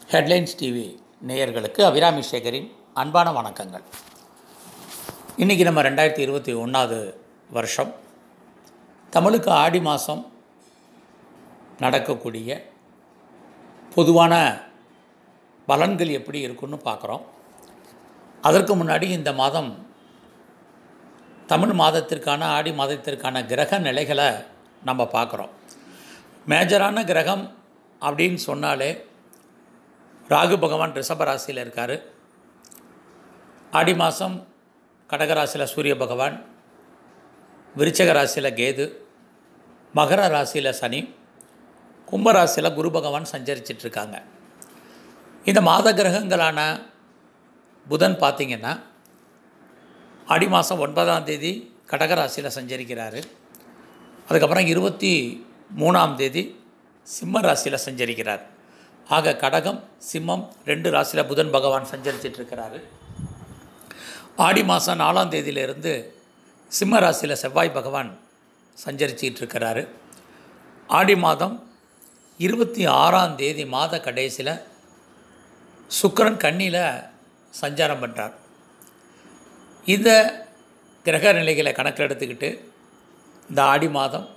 headlines TV நேயர்களுக்கு அபிராமி சேகரின் அன்பான வணக்கங்கள் இன்றைக்கி நம்ம ரெண்டாயிரத்தி இருபத்தி ஒன்றாவது வருஷம் தமிழுக்கு ஆடி மாதம் நடக்கக்கூடிய பொதுவான பலன்கள் எப்படி இருக்குன்னு பார்க்குறோம் அதற்கு முன்னாடி இந்த மாதம் தமிழ் மாதத்திற்கான ஆடி மாதத்திற்கான கிரக நிலைகளை நம்ம பார்க்குறோம் மேஜரான கிரகம் அப்படின்னு சொன்னாலே ராகு பகவான் ரிஷப ராசியில் இருக்கார் ஆடி மாதம் கடகராசியில் சூரிய பகவான் விருச்சக ராசியில் கேது மகர ராசியில் சனி கும்ப ராசியில் குரு பகவான் சஞ்சரிச்சிட்ருக்காங்க இந்த மாத கிரகங்களான புதன் பார்த்திங்கன்னா ஆடி மாதம் ஒன்பதாம் தேதி கடகராசியில் சஞ்சரிக்கிறாரு அதுக்கப்புறம் இருபத்தி மூணாம் தேதி சிம்ம ராசியில் சஞ்சரிக்கிறார் ஆக கடகம் சிம்மம் ரெண்டு ராசியில் புதன் பகவான் சஞ்சரிச்சிட்ருக்கிறாரு ஆடி மாதம் நாலாம் தேதியிலிருந்து சிம்ம ராசியில் செவ்வாய் பகவான் சஞ்சரிச்சிட்டு இருக்கிறாரு ஆடி மாதம் இருபத்தி ஆறாம் தேதி மாத கடைசியில் சுக்கரன் கண்ணியில் சஞ்சாரம் பண்ணுறார் இந்த கிரக நிலைகளை கணக்கில் எடுத்துக்கிட்டு இந்த ஆடி மாதம்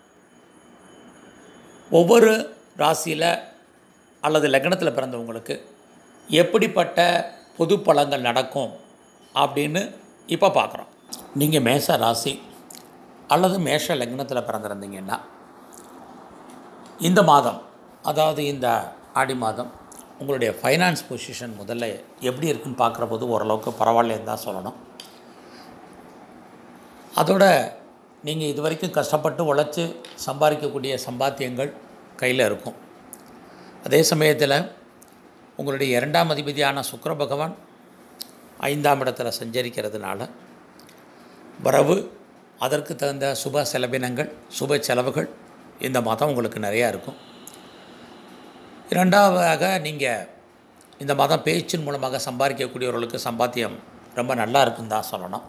ஒவ்வொரு ராசியில் அல்லது லக்னத்தில் பிறந்தவங்களுக்கு எப்படிப்பட்ட பொது பலன்கள் நடக்கும் அப்படின்னு இப்போ பார்க்குறோம் நீங்கள் மேஷ ராசி அல்லது மேஷ லக்னத்தில் பிறந்திருந்தீங்கன்னா இந்த மாதம் அதாவது இந்த ஆடி மாதம் உங்களுடைய ஃபைனான்ஸ் பொசிஷன் முதல்ல எப்படி இருக்குன்னு பார்க்குற போது ஓரளவுக்கு பரவாயில்லன்னு தான் சொல்லணும் அதோட நீங்கள் இது வரைக்கும் கஷ்டப்பட்டு உழைச்சி சம்பாதிக்கக்கூடிய சம்பாத்தியங்கள் கையில் இருக்கும் அதே சமயத்தில் உங்களுடைய இரண்டாம் அதிபதியான சுக்கர பகவான் ஐந்தாம் இடத்துல சஞ்சரிக்கிறதுனால வரவு அதற்கு தகுந்த சுப செலவினங்கள் சுப செலவுகள் இந்த மாதம் உங்களுக்கு நிறையா இருக்கும் இரண்டாவதாக நீங்கள் இந்த மாதம் பேச்சின் மூலமாக சம்பாதிக்கக்கூடியவர்களுக்கு சம்பாத்தியம் ரொம்ப நல்லா இருக்குன்னு தான் சொல்லணும்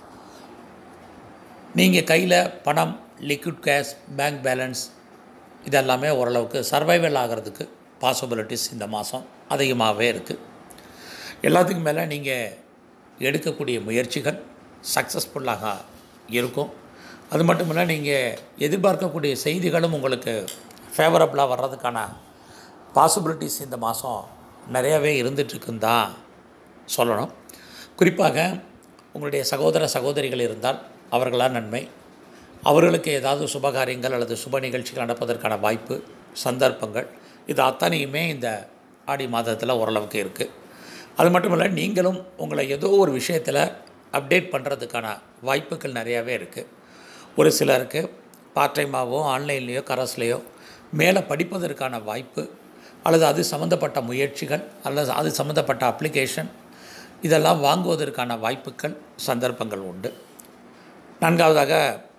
நீங்கள் கையில் பணம் லிக்விட் கேஷ் பேங்க் பேலன்ஸ் இதெல்லாமே ஓரளவுக்கு சர்வைவல் ஆகிறதுக்கு பாசிபிலிட்டிஸ் இந்த மாதம் அதிகமாகவே இருக்குது எல்லாத்துக்கும் மேலே நீங்கள் எடுக்கக்கூடிய முயற்சிகள் சக்ஸஸ்ஃபுல்லாக இருக்கும் அது மட்டும் இல்லை நீங்கள் எதிர்பார்க்கக்கூடிய செய்திகளும் உங்களுக்கு ஃபேவரபுளாக வர்றதுக்கான பாசிபிலிட்டிஸ் இந்த மாதம் நிறையாவே இருந்துகிட்ருக்குன்னு தான் சொல்லணும் குறிப்பாக உங்களுடைய சகோதர சகோதரிகள் இருந்தால் அவர்களால் நன்மை அவர்களுக்கு ஏதாவது சுபகாரியங்கள் அல்லது சுப நிகழ்ச்சிகள் நடப்பதற்கான வாய்ப்பு சந்தர்ப்பங்கள் இது அத்தனையுமே இந்த ஆடி மாதத்தில் ஓரளவுக்கு இருக்குது அது மட்டும் இல்லை நீங்களும் உங்களை ஏதோ ஒரு விஷயத்தில் அப்டேட் பண்ணுறதுக்கான வாய்ப்புகள் நிறையாவே இருக்குது ஒரு சிலருக்கு பார்ட் டைமாகவோ ஆன்லைன்லேயோ கரஸ்லேயோ மேலே படிப்பதற்கான வாய்ப்பு அல்லது அது சம்மந்தப்பட்ட முயற்சிகள் அல்லது அது சம்மந்தப்பட்ட அப்ளிகேஷன் இதெல்லாம் வாங்குவதற்கான வாய்ப்புகள் சந்தர்ப்பங்கள் உண்டு நான்காவதாக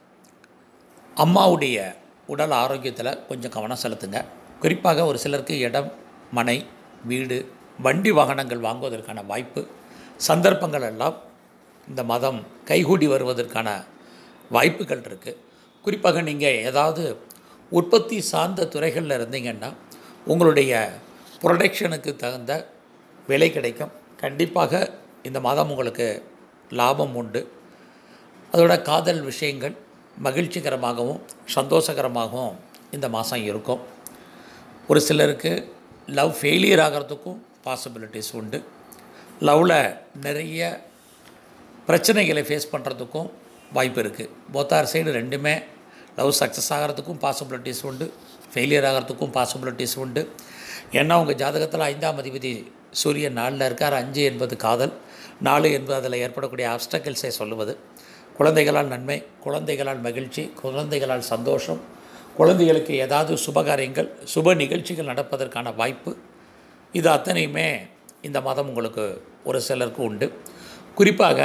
அம்மாவுடைய உடல் ஆரோக்கியத்தில் கொஞ்சம் கவனம் செலுத்துங்க குறிப்பாக ஒரு சிலருக்கு இடம் மனை வீடு வண்டி வாகனங்கள் வாங்குவதற்கான வாய்ப்பு சந்தர்ப்பங்கள் எல்லாம் இந்த மதம் கைகூடி வருவதற்கான வாய்ப்புகள் இருக்குது குறிப்பாக நீங்கள் ஏதாவது உற்பத்தி சார்ந்த துறைகளில் இருந்தீங்கன்னா உங்களுடைய ப்ரொடக்ஷனுக்கு தகுந்த விலை கிடைக்கும் கண்டிப்பாக இந்த மாதம் உங்களுக்கு லாபம் உண்டு அதோட காதல் விஷயங்கள் மகிழ்ச்சிகரமாகவும் சந்தோஷகரமாகவும் இந்த மாதம் இருக்கும் ஒரு சிலருக்கு லவ் ஃபெயிலியர் ஆகிறதுக்கும் பாசிபிலிட்டிஸ் உண்டு லவ்வில் நிறைய பிரச்சனைகளை ஃபேஸ் பண்ணுறதுக்கும் வாய்ப்பு இருக்குது போத்தார் சைடு ரெண்டுமே லவ் சக்ஸஸ் ஆகிறதுக்கும் பாசிபிலிட்டிஸ் உண்டு ஃபெயிலியர் ஆகிறதுக்கும் பாசிபிலிட்டிஸ் உண்டு ஏன்னா உங்கள் ஜாதகத்தில் ஐந்தாம் அதிபதி சூரியன் நாளில் இருக்கார் அஞ்சு என்பது காதல் நாலு என்பது அதில் ஏற்படக்கூடிய ஆப்ஸ்டக்கிள்ஸை சொல்லுவது குழந்தைகளால் நன்மை குழந்தைகளால் மகிழ்ச்சி குழந்தைகளால் சந்தோஷம் குழந்தைகளுக்கு ஏதாவது சுபகாரியங்கள் சுப நிகழ்ச்சிகள் நடப்பதற்கான வாய்ப்பு இது அத்தனையுமே இந்த மாதம் உங்களுக்கு ஒரு சிலருக்கு உண்டு குறிப்பாக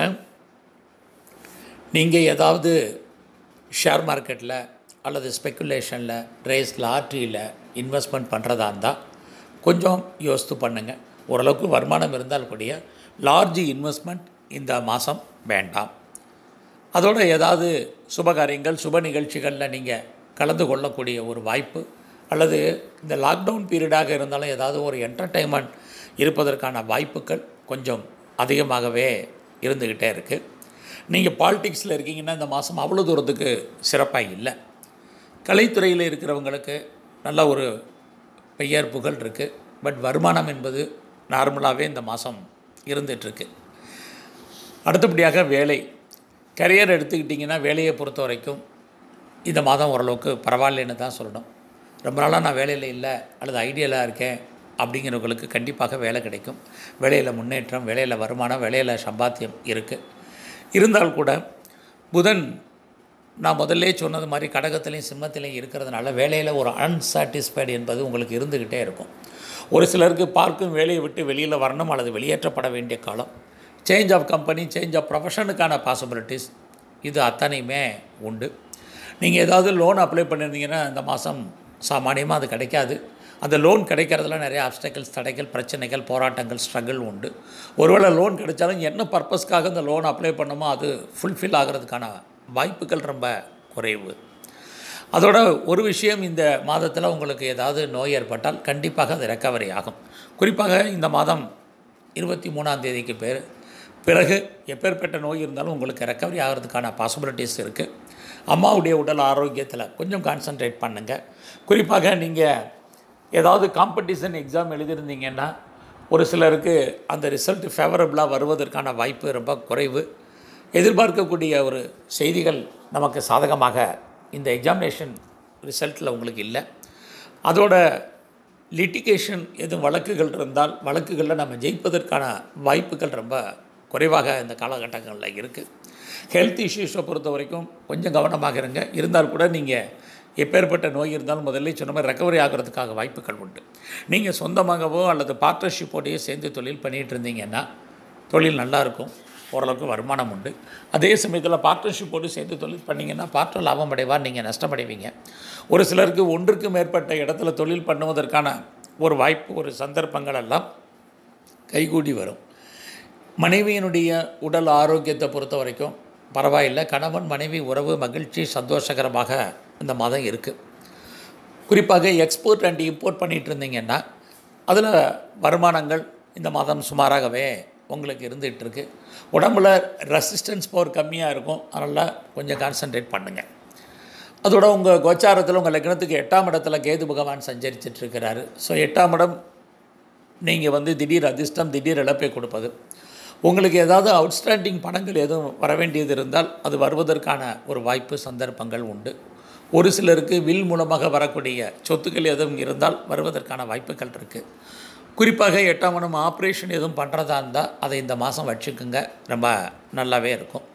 நீங்கள் ஏதாவது ஷேர் மார்க்கெட்டில் அல்லது ஸ்பெக்குலேஷனில் ரேஸ் லாட்ரியில் இன்வெஸ்ட்மெண்ட் பண்ணுறதா இருந்தால் கொஞ்சம் யோசித்து பண்ணுங்கள் ஓரளவுக்கு வருமானம் இருந்தால் கூடிய லார்ஜ் இன்வெஸ்ட்மெண்ட் இந்த மாதம் வேண்டாம் அதோடு ஏதாவது சுபகாரியங்கள் சுப நிகழ்ச்சிகளில் நீங்கள் கலந்து கொள்ளக்கூடிய ஒரு வாய்ப்பு அல்லது இந்த லாக்டவுன் பீரியடாக இருந்தாலும் ஏதாவது ஒரு என்டர்டெயின்மெண்ட் இருப்பதற்கான வாய்ப்புகள் கொஞ்சம் அதிகமாகவே இருந்துக்கிட்டே இருக்குது நீங்கள் பாலிடிக்ஸில் இருக்கீங்கன்னா இந்த மாதம் அவ்வளோ தூரத்துக்கு சிறப்பாக இல்லை கலைத்துறையில் இருக்கிறவங்களுக்கு நல்ல ஒரு பெயர் புகழ் இருக்குது பட் வருமானம் என்பது நார்மலாகவே இந்த மாதம் இருந்துகிட்ருக்கு அடுத்தபடியாக வேலை கரியர் எடுத்துக்கிட்டிங்கன்னா வேலையை பொறுத்த வரைக்கும் இந்த மாதம் ஓரளவுக்கு பரவாயில்லைன்னு தான் சொல்லணும் ரொம்ப நாளாக நான் வேலையில் இல்லை அல்லது ஐடியலாக இருக்கேன் அப்படிங்கிறவங்களுக்கு கண்டிப்பாக வேலை கிடைக்கும் வேலையில் முன்னேற்றம் வேலையில் வருமானம் வேலையில் சம்பாத்தியம் இருக்குது இருந்தால் கூட புதன் நான் முதல்லே சொன்னது மாதிரி கடகத்திலையும் சிம்மத்திலையும் இருக்கிறதுனால வேலையில் ஒரு அன்சாட்டிஸ்ஃபைடு என்பது உங்களுக்கு இருந்துக்கிட்டே இருக்கும் ஒரு சிலருக்கு பார்க்கும் வேலையை விட்டு வெளியில் வரணும் அல்லது வெளியேற்றப்பட வேண்டிய காலம் change of company change of ப்ரொஃபஷனுக்கான பாசிபிலிட்டிஸ் இது அத்தனையுமே உண்டு நீங்கள் ஏதாவது லோன் அப்ளை பண்ணியிருந்தீங்கன்னா இந்த மாதம் சாமானியமாக அது கிடைக்காது அந்த லோன் கிடைக்கிறதுல நிறைய ஆப்ஸ்டக்கிள்ஸ் தடைகள் பிரச்சனைகள் போராட்டங்கள் ஸ்ட்ரகிள் உண்டு ஒருவேளை லோன் கிடைச்சாலும் என்ன பர்பஸ்க்காக இந்த லோன் அப்ளை பண்ணுமோ அது ஃபுல்ஃபில் ஆகிறதுக்கான வாய்ப்புகள் ரொம்ப குறைவு அதோட ஒரு விஷயம் இந்த மாதத்தில் உங்களுக்கு ஏதாவது நோய் ஏற்பட்டால் கண்டிப்பாக அது ரெக்கவரி ஆகும் குறிப்பாக இந்த மாதம் இருபத்தி மூணாம் தேதிக்கு பேர் பிறகு எப்பேற்பட்ட நோய் இருந்தாலும் உங்களுக்கு ரெக்கவரி ஆகிறதுக்கான பாசிபிலிட்டிஸ் இருக்குது அம்மாவுடைய உடல் ஆரோக்கியத்தில் கொஞ்சம் கான்சன்ட்ரேட் பண்ணுங்கள் குறிப்பாக நீங்கள் ஏதாவது காம்படிஷன் எக்ஸாம் எழுதியிருந்தீங்கன்னா ஒரு சிலருக்கு அந்த ரிசல்ட் ஃபேவரபுளாக வருவதற்கான வாய்ப்பு ரொம்ப குறைவு எதிர்பார்க்கக்கூடிய ஒரு செய்திகள் நமக்கு சாதகமாக இந்த எக்ஸாமினேஷன் ரிசல்ட்டில் உங்களுக்கு இல்லை அதோட லிட்டிகேஷன் எதுவும் வழக்குகள் இருந்தால் வழக்குகளில் நம்ம ஜெயிப்பதற்கான வாய்ப்புகள் ரொம்ப குறைவாக இந்த காலகட்டங்களில் இருக்குது ஹெல்த் இஷ்யூஸை பொறுத்த வரைக்கும் கொஞ்சம் கவனமாக இருங்க இருந்தால் கூட நீங்கள் எப்பேற்பட்ட நோய் இருந்தாலும் முதல்ல சொன்ன மாதிரி ரெக்கவரி ஆகிறதுக்காக வாய்ப்புகள் உண்டு நீங்கள் சொந்தமாகவோ அல்லது பார்ட்னர்ஷிப்போடையோ சேர்ந்து தொழில் பண்ணிகிட்டு இருந்தீங்கன்னா தொழில் நல்லாயிருக்கும் ஓரளவுக்கு வருமானம் உண்டு அதே சமயத்தில் பார்ட்னர்ஷிப்போடு சேர்ந்து தொழில் பண்ணிங்கன்னா பார்ட்னர் லாபம் அடைவார் நீங்கள் நஷ்டமடைவீங்க ஒரு சிலருக்கு ஒன்றுக்கு மேற்பட்ட இடத்துல தொழில் பண்ணுவதற்கான ஒரு வாய்ப்பு ஒரு சந்தர்ப்பங்கள் எல்லாம் கைகூடி வரும் மனைவியினுடைய உடல் ஆரோக்கியத்தை பொறுத்த வரைக்கும் பரவாயில்லை கணவன் மனைவி உறவு மகிழ்ச்சி சந்தோஷகரமாக இந்த மாதம் இருக்குது குறிப்பாக எக்ஸ்போர்ட் அண்ட் இம்போர்ட் பண்ணிகிட்டு இருந்தீங்கன்னா அதில் வருமானங்கள் இந்த மாதம் சுமாராகவே உங்களுக்கு இருந்துகிட்டு இருக்கு உடம்புல ரெசிஸ்டன்ஸ் பவர் கம்மியாக இருக்கும் அதனால் கொஞ்சம் கான்சன்ட்ரேட் பண்ணுங்கள் அதோட உங்கள் கோச்சாரத்தில் உங்கள் லக்னத்துக்கு எட்டாம் இடத்துல கேது பகவான் சஞ்சரிச்சிட்ருக்கிறாரு ஸோ எட்டாம் இடம் நீங்கள் வந்து திடீர் அதிர்ஷ்டம் திடீர் இழப்பை கொடுப்பது உங்களுக்கு ஏதாவது அவுட்ஸ்டாண்டிங் பணங்கள் எதுவும் வர வேண்டியது இருந்தால் அது வருவதற்கான ஒரு வாய்ப்பு சந்தர்ப்பங்கள் உண்டு ஒரு சிலருக்கு வில் மூலமாக வரக்கூடிய சொத்துக்கள் எதுவும் இருந்தால் வருவதற்கான வாய்ப்புகள் இருக்குது குறிப்பாக எட்டாம் இடம் ஆப்ரேஷன் எதுவும் பண்ணுறதா இருந்தால் அதை இந்த மாதம் வச்சுக்குங்க ரொம்ப நல்லாவே இருக்கும்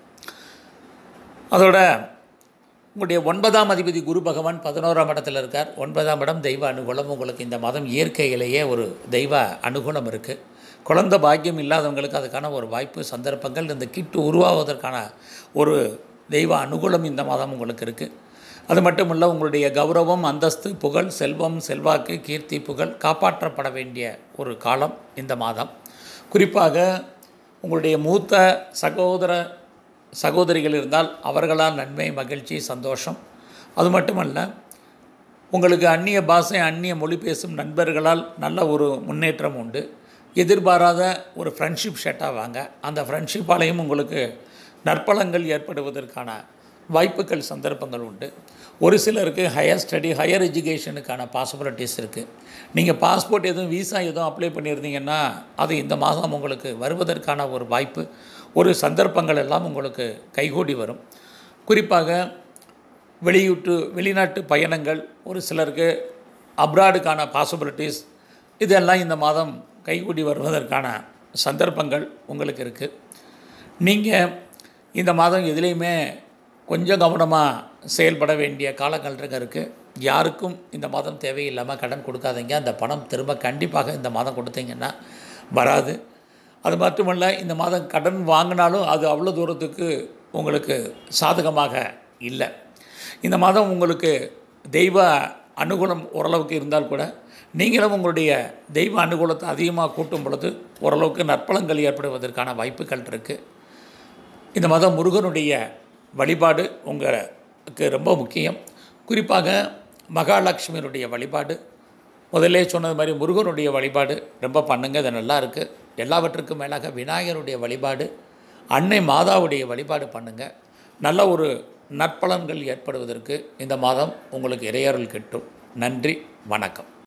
அதோட உங்களுடைய ஒன்பதாம் அதிபதி குரு பகவான் பதினோராம் இடத்துல இருக்கார் ஒன்பதாம் இடம் தெய்வ அனுகூலம் உங்களுக்கு இந்த மாதம் இயற்கையிலேயே ஒரு தெய்வ அனுகூலம் இருக்குது குழந்த பாக்கியம் இல்லாதவங்களுக்கு அதுக்கான ஒரு வாய்ப்பு சந்தர்ப்பங்கள் இந்த கிட்டு உருவாவதற்கான ஒரு தெய்வ அனுகூலம் இந்த மாதம் உங்களுக்கு இருக்குது அது மட்டும் இல்லை உங்களுடைய கௌரவம் அந்தஸ்து புகழ் செல்வம் செல்வாக்கு கீர்த்தி புகழ் காப்பாற்றப்பட வேண்டிய ஒரு காலம் இந்த மாதம் குறிப்பாக உங்களுடைய மூத்த சகோதர சகோதரிகள் இருந்தால் அவர்களால் நன்மை மகிழ்ச்சி சந்தோஷம் அது மட்டுமல்ல உங்களுக்கு அந்நிய பாஷை அந்நிய மொழி பேசும் நண்பர்களால் நல்ல ஒரு முன்னேற்றம் உண்டு எதிர்பாராத ஒரு ஃப்ரெண்ட்ஷிப் செட்டாக வாங்க அந்த ஃப்ரெண்ட்ஷிப்பாலையும் உங்களுக்கு நற்பலங்கள் ஏற்படுவதற்கான வாய்ப்புகள் சந்தர்ப்பங்கள் உண்டு ஒரு சிலருக்கு ஹையர் ஸ்டடி ஹையர் எஜுகேஷனுக்கான பாசிபிலிட்டிஸ் இருக்குது நீங்கள் பாஸ்போர்ட் எதுவும் விசா எதுவும் அப்ளை பண்ணியிருந்தீங்கன்னா அது இந்த மாதம் உங்களுக்கு வருவதற்கான ஒரு வாய்ப்பு ஒரு சந்தர்ப்பங்கள் எல்லாம் உங்களுக்கு கைகூடி வரும் குறிப்பாக வெளியூட்டு வெளிநாட்டு பயணங்கள் ஒரு சிலருக்கு அப்ராடுக்கான பாசிபிலிட்டிஸ் இதெல்லாம் இந்த மாதம் கைகூடி வருவதற்கான சந்தர்ப்பங்கள் உங்களுக்கு இருக்குது நீங்கள் இந்த மாதம் எதுலேயுமே கொஞ்சம் கவனமாக செயல்பட வேண்டிய காலங்கள் இருக்குது யாருக்கும் இந்த மாதம் தேவையில்லாமல் கடன் கொடுக்காதீங்க அந்த பணம் திரும்ப கண்டிப்பாக இந்த மாதம் கொடுத்தீங்கன்னா வராது அது மட்டுமல்ல இந்த மாதம் கடன் வாங்கினாலும் அது அவ்வளோ தூரத்துக்கு உங்களுக்கு சாதகமாக இல்லை இந்த மாதம் உங்களுக்கு தெய்வ அனுகூலம் ஓரளவுக்கு இருந்தால் கூட நீங்களும் உங்களுடைய தெய்வ அனுகூலத்தை அதிகமாக கூட்டும் பொழுது ஓரளவுக்கு நற்பலங்கள் ஏற்படுவதற்கான வாய்ப்புகள் இருக்குது இந்த மாதம் முருகனுடைய வழிபாடு உங்களுக்கு ரொம்ப முக்கியம் குறிப்பாக மகாலட்சுமியினுடைய வழிபாடு முதல்லே சொன்னது மாதிரி முருகனுடைய வழிபாடு ரொம்ப பண்ணுங்க இது நல்லா இருக்குது எல்லாவற்றுக்கும் மேலாக விநாயகருடைய வழிபாடு அன்னை மாதாவுடைய வழிபாடு பண்ணுங்க நல்ல ஒரு நற்பலன்கள் ஏற்படுவதற்கு இந்த மாதம் உங்களுக்கு இறையருள் கிட்டும் நன்றி வணக்கம்